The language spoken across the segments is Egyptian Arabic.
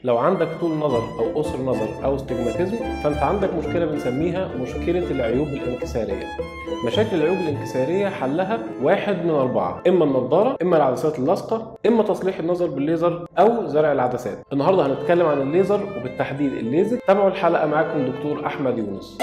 لو عندك طول نظر او قصر نظر او استجماتيزم فانت عندك مشكله بنسميها مشكله العيوب الانكساريه مشاكل العيوب الانكساريه حلها واحد من اربعه اما النضاره اما العدسات اللاصقه اما تصليح النظر بالليزر او زرع العدسات النهارده هنتكلم عن الليزر وبالتحديد الليزك تابعوا الحلقه معاكم دكتور احمد يونس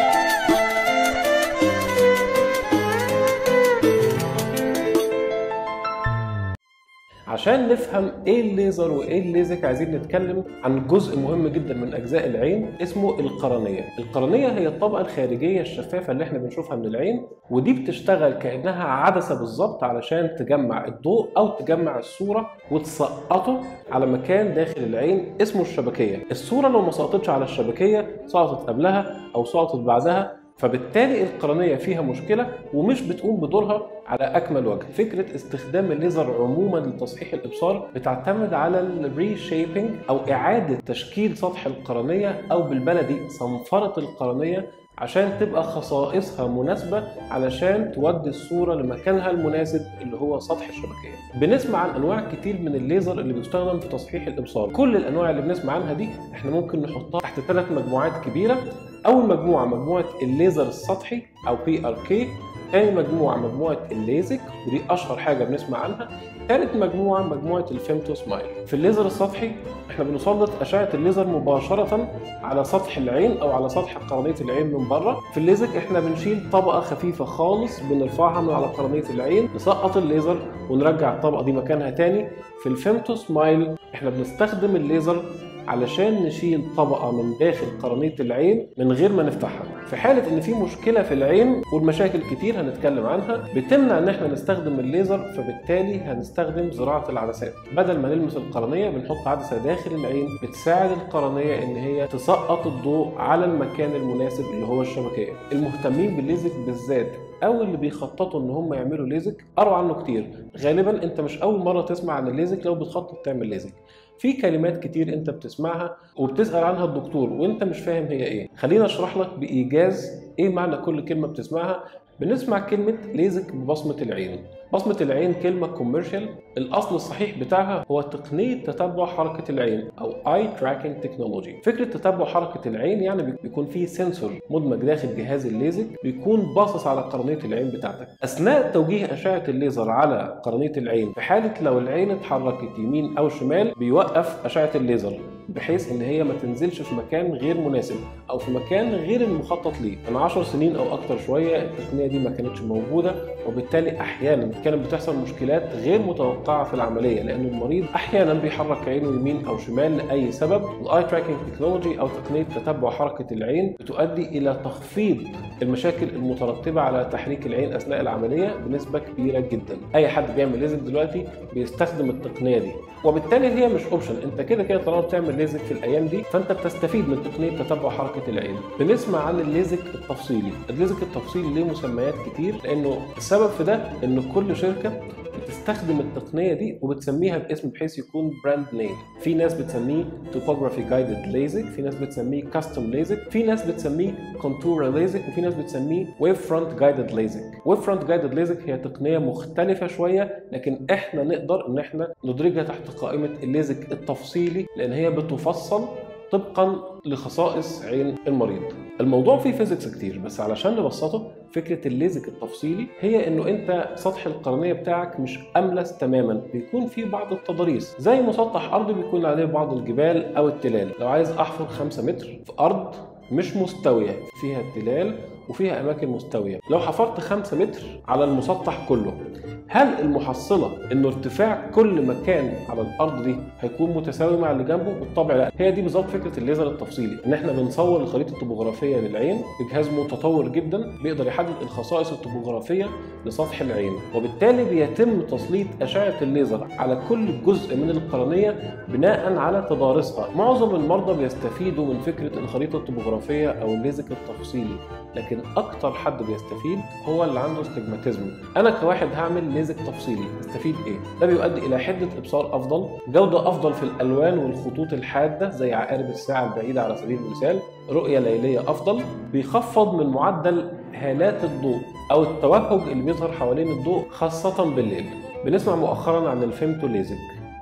عشان نفهم ايه الليزر وايه الليزك عايزين نتكلم عن جزء مهم جدا من اجزاء العين اسمه القرنيه القرنيه هي الطبقه الخارجيه الشفافه اللي احنا بنشوفها من العين ودي بتشتغل كانها عدسه بالظبط علشان تجمع الضوء او تجمع الصوره وتسقطه على مكان داخل العين اسمه الشبكيه الصوره لو ما سقطتش على الشبكيه سقطت قبلها او سقطت بعدها فبالتالي القرنية فيها مشكلة ومش بتقوم بدورها على أكمل وجه فكرة استخدام الليزر عموما لتصحيح الإبصار بتعتمد على الريشيبنج أو إعادة تشكيل سطح القرنية أو بالبلدي صنفرة القرنية عشان تبقى خصائصها مناسبة علشان تودي الصورة لمكانها المناسب اللي هو سطح الشبكية بنسمع عن أنواع كتير من الليزر اللي بيستخدم في تصحيح الإبصار كل الأنواع اللي بنسمع عنها دي احنا ممكن نحطها تحت ثلاث مجموعات كبيرة أول مجموعة مجموعة الليزر السطحي أو بي ار كي تاني مجموعة مجموعة الليزك ودي أشهر حاجة بنسمع عنها ثالث مجموعة مجموعة الفيمتو سمايل في الليزر السطحي احنا بنسلط أشعة الليزر مباشرة على سطح العين أو على سطح قرنية العين من بره في الليزك احنا بنشيل طبقة خفيفة خالص بنرفعها من على قرنية العين نسقط الليزر ونرجع الطبقة دي مكانها تاني في الفيمتو سمايل احنا بنستخدم الليزر علشان نشيل طبقة من داخل قرنية العين من غير ما نفتحها في حالة ان في مشكلة في العين والمشاكل كتير هنتكلم عنها بتمنع ان احنا نستخدم الليزر فبالتالي هنستخدم زراعة العدسات بدل ما نلمس القرنية بنحط عدسة داخل العين بتساعد القرنية ان هي تسقط الضوء على المكان المناسب اللي هو الشبكية المهتمين بالليزك بالذات او اللي بيخططوا ان هم يعملوا ليزك قروا عنه كتير غالبا انت مش اول مره تسمع عن الليزك لو بتخطط تعمل ليزك في كلمات كتير انت بتسمعها وبتسال عنها الدكتور وانت مش فاهم هي ايه خلينا اشرح لك بايجاز ايه معنى كل كلمه بتسمعها بنسمع كلمة ليزك ببصمة العين بصمة العين كلمة كوميرشال الأصل الصحيح بتاعها هو تقنية تتبع حركة العين أو Eye Tracking Technology فكرة تتبع حركة العين يعني بيكون فيه سنسور مدمج داخل جهاز الليزك بيكون باصص على قرنية العين بتاعتك أثناء توجيه أشعة الليزر على قرنية العين في حالة لو العين اتحركت يمين أو شمال بيوقف أشعة الليزر بحيث ان هي ما تنزلش في مكان غير مناسب او في مكان غير المخطط ليه من 10 سنين او اكتر شويه التقنيه دي ما كانتش موجوده وبالتالي احيانا كانت بتحصل مشكلات غير متوقعه في العمليه لان المريض احيانا بيحرك عينه يمين او شمال لاي سبب الاي تراكنج تكنولوجي او تقنيه تتبع حركه العين بتؤدي الى تخفيض المشاكل المترتبه على تحريك العين اثناء العمليه بنسبه كبيره جدا اي حد بيعمل ليزك دلوقتي بيستخدم التقنيه دي وبالتالي هي مش اوبشن انت كده كده طالما بتعمل ليزك في الايام دي فانت بتستفيد من تقنيه تتبع حركه العين بنسمع عن الليزك التفصيلي الليزك التفصيلي ليه مسميات كتير لانه السبب في ده ان كل شركه بتستخدم التقنيه دي وبتسميها باسم بحيث يكون براند نيم في ناس بتسميه توبوغرافي جايدد ليزك في ناس بتسميه كاستم ليزك في ناس بتسميه كونتور ليزك وفي ناس بتسميه ويف فرونت جايدد ليزك ويف فرونت جايدد ليزك هي تقنيه مختلفه شويه لكن احنا نقدر ان احنا ندرجها تحت قائمه الليزك التفصيلي لان هي بتفصل طبقا لخصائص عين المريض الموضوع فيه فيزيكس كتير بس علشان نبسطه فكره الليزك التفصيلي هي انه انت سطح القرنيه بتاعك مش املس تماما بيكون فيه بعض التضاريس زي مسطح ارضي بيكون عليه بعض الجبال او التلال لو عايز احفر 5 متر في ارض مش مستويه فيها تلال وفيها اماكن مستويه لو حفرت 5 متر على المسطح كله هل المحصله انه ارتفاع كل مكان على الارض دي هيكون متساوي مع اللي جنبه بالطبع لا هي دي بالظبط فكره الليزر التفصيلي ان احنا بنصور الخريطه الطبوغرافيه للعين بجهاز متطور جدا بيقدر يحدد الخصائص الطبوغرافيه لسطح العين وبالتالي بيتم تسليط اشعه الليزر على كل جزء من القرنيه بناء على تضاريسها معظم المرضى بيستفيدوا من فكره الخريطه الطبوغرافيه او الليزك التفصيلي لكن اكتر حد بيستفيد هو اللي عنده استجماتيزم انا كواحد هعمل ليزك تفصيلي استفيد ايه ده بيؤدي الى حده ابصار افضل جوده افضل في الالوان والخطوط الحاده زي عقارب الساعه البعيده على سبيل المثال رؤيه ليليه افضل بيخفض من معدل هالات الضوء او التوهج اللي بيظهر حوالين الضوء خاصه بالليل بنسمع مؤخرا عن الفيمتو ليزك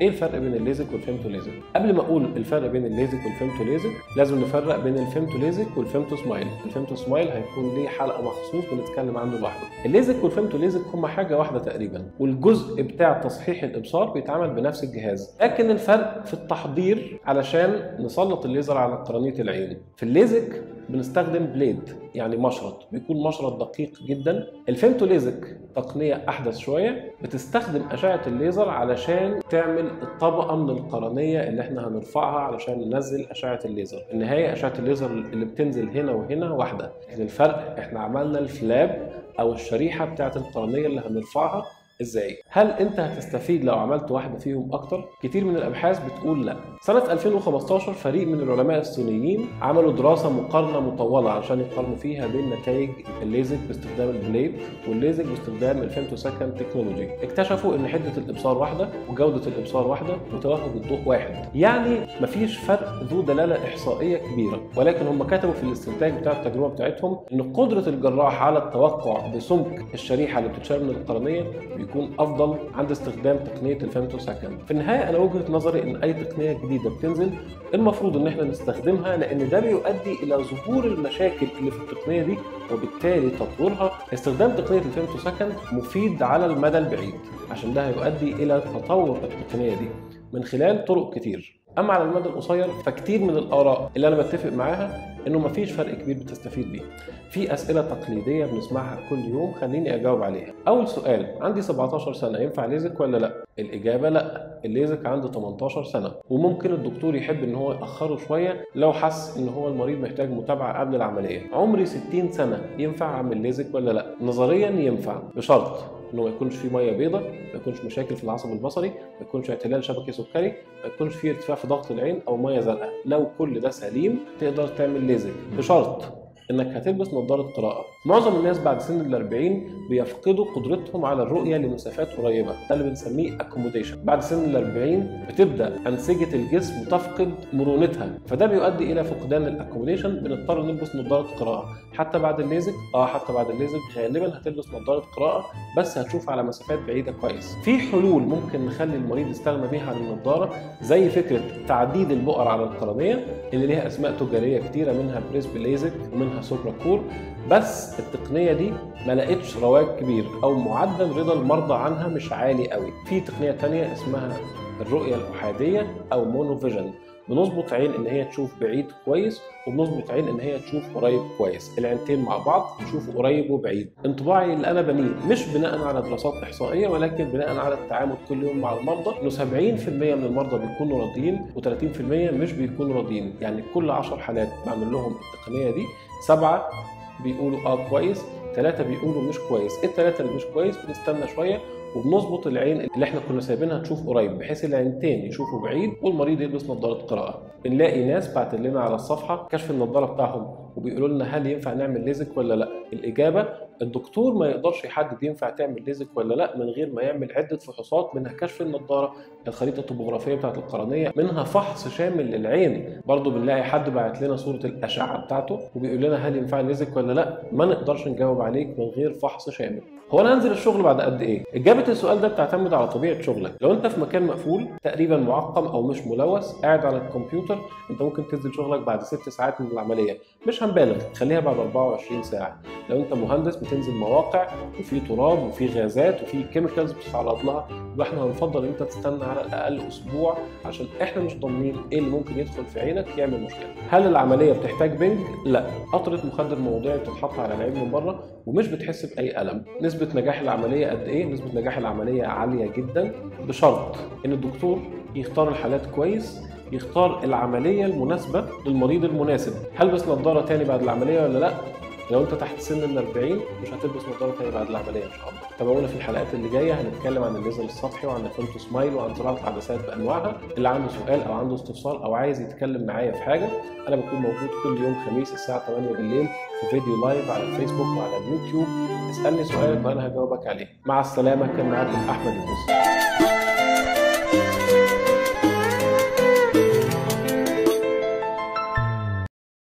ايه الفرق بين الليزك والفيمتو ليزك قبل ما اقول الفرق بين الليزك والفيمتو ليزك لازم نفرق بين الفيمتو ليزك والفيمتو سمايل الفيمتو سمايل هيكون ليه حلقه مخصوص بنتكلم عنه لوحده الليزك والفيمتو ليزك هما حاجه واحده تقريبا والجزء بتاع تصحيح الابصار بيتعمل بنفس الجهاز لكن الفرق في التحضير علشان نسلط الليزر على قرنيه العين في الليزك بنستخدم بليد يعني مشرط بيكون مشرط دقيق جدا الفيمتو ليزك تقنيه احدث شويه بتستخدم اشعه الليزر علشان تعمل الطبقه من القرنيه اللي احنا هنرفعها علشان ننزل اشعه الليزر النهايه اشعه الليزر اللي بتنزل هنا وهنا واحده لكن الفرق احنا عملنا الفلاب او الشريحه بتاعه القرنيه اللي هنرفعها ازاي؟ هل انت هتستفيد لو عملت واحده فيهم اكتر؟ كتير من الابحاث بتقول لا. سنه 2015 فريق من العلماء الصينيين عملوا دراسه مقارنه مطوله عشان يقارنوا فيها بين نتائج الليزك باستخدام البليد والليزك باستخدام الفيمتو سكند تكنولوجي. اكتشفوا ان حده الابصار واحده وجوده الابصار واحده وتوهج الضوء واحد. يعني مفيش فرق ذو دلاله احصائيه كبيره، ولكن هم كتبوا في الاستنتاج بتاع التجربه بتاعتهم ان قدره الجراح على التوقع بسمك الشريحه اللي بتتشال من القرنيه بيكون افضل عند استخدام تقنيه الفيمتو سكند في النهايه انا وجهه نظري ان اي تقنيه جديده بتنزل المفروض ان احنا نستخدمها لان ده بيؤدي الى ظهور المشاكل اللي في التقنيه دي وبالتالي تطويرها استخدام تقنيه الفيمتو سكند مفيد على المدى البعيد عشان ده هيؤدي الى تطور التقنيه دي من خلال طرق كتير اما على المدى القصير فكتير من الاراء اللي انا بتفق معاها انه مفيش فرق كبير بتستفيد بيه في اسئله تقليديه بنسمعها كل يوم خليني اجاوب عليها اول سؤال عندي 17 سنه ينفع ليزك ولا لا الاجابه لا الليزك عنده 18 سنه وممكن الدكتور يحب ان هو ياخره شويه لو حس ان هو المريض محتاج متابعه قبل العمليه عمري 60 سنه ينفع اعمل ليزك ولا لا نظريا ينفع بشرط انه ما يكونش فيه ميه بيضاء ما يكونش مشاكل في العصب البصري ما يكونش اعتلال شبكي سكري ما يكونش فيه ارتفاع في ضغط العين او ميه زرقاء لو كل ده سليم تقدر تعمل ليزك بشرط انك هتلبس نظاره قراءه معظم الناس بعد سن ال 40 بيفقدوا قدرتهم على الرؤيه لمسافات قريبه ده اللي بنسميه اكوموديشن بعد سن ال 40 بتبدا انسجه الجسم تفقد مرونتها فده بيؤدي الى فقدان الاكوموديشن بنضطر نلبس نظاره قراءه حتى بعد الليزك اه حتى بعد الليزك غالبا هتلبس نظاره قراءه بس هتشوف على مسافات بعيده كويس في حلول ممكن نخلي المريض يستغنى بيها عن النظاره زي فكره تعديد البؤر على القرنيه اللي ليها اسماء تجاريه كتيره منها بريسب ليزك ومنها سوبرا كور بس التقنيه دي ما لقتش رواج كبير او معدل رضا المرضى عنها مش عالي قوي في تقنيه تانية اسمها الرؤيه الاحاديه او مونو فيجن بنظبط عين ان هي تشوف بعيد كويس وبنظبط عين ان هي تشوف قريب كويس العينتين مع بعض يشوفوا قريب وبعيد انطباعي اللي انا بنيه مش بناء على دراسات احصائيه ولكن بناء على التعامل كل يوم مع المرضى انه 70% من المرضى بيكونوا راضيين و30% مش بيكونوا راضيين يعني كل 10 حالات بعمل لهم التقنيه دي سبعه بيقولوا اه كويس ثلاثة بيقولوا مش كويس، ايه الثلاثة اللي مش كويس؟ بنستنى شوية وبنظبط العين اللي احنا كنا سايبينها تشوف قريب بحيث العينتين يشوفوا بعيد والمريض يلبس نظاره قراءه. بنلاقي ناس بعت لنا على الصفحه كشف النضاره بتاعهم وبيقولوا لنا هل ينفع نعمل ليزك ولا لا؟ الاجابه الدكتور ما يقدرش يحدد ينفع تعمل ليزك ولا لا من غير ما يعمل عده فحوصات منها كشف النضاره، الخريطه الطبوغرافيه بتاعت القرنيه، منها فحص شامل للعين، برضه بنلاقي حد بعت لنا صوره الاشعه بتاعته وبيقول لنا هل ينفع ليزك ولا لا؟ ما نقدرش نجاوب عليك من غير فحص شامل. هو انا انزل الشغل بعد قد ايه؟ اجابه السؤال ده بتعتمد على طبيعه شغلك، لو انت في مكان مقفول تقريبا معقم او مش ملوث قاعد على الكمبيوتر انت ممكن تنزل شغلك بعد ست ساعات من العمليه، مش هنبالغ خليها بعد 24 ساعه، لو انت مهندس بتنزل مواقع وفي تراب وفي غازات وفي كيميكالز بتتعرض لها يبقى احنا هنفضل ان انت تستنى على الاقل اسبوع عشان احنا مش ضامنين ايه اللي ممكن يدخل في عينك يعمل مشكله. هل العمليه بتحتاج بنج؟ لا، قطره مخدر موضعي بتتحط على العين من بره ومش بتحس باي الم. نسبه نجاح العمليه قد ايه؟ نسبه نجاح العمليه عاليه جدا بشرط ان الدكتور يختار الحالات كويس يختار العمليه المناسبه للمريض المناسب هلبس نظاره تاني بعد العمليه ولا لا لو انت تحت سن ال 40 مش هتلبس نظاره تاني بعد العمليه ان شاء الله تابعونا في الحلقات اللي جايه هنتكلم عن الليزر السطحي وعن الفونتو سمايل وعن زراعه العدسات بانواعها اللي عنده سؤال او عنده استفسار او عايز يتكلم معايا في حاجه انا بكون موجود كل يوم خميس الساعه 8 بالليل في فيديو لايف على الفيسبوك وعلى اليوتيوب اسالني سؤالك وانا هجاوبك عليه مع السلامه كان معاكم احمد الدوسي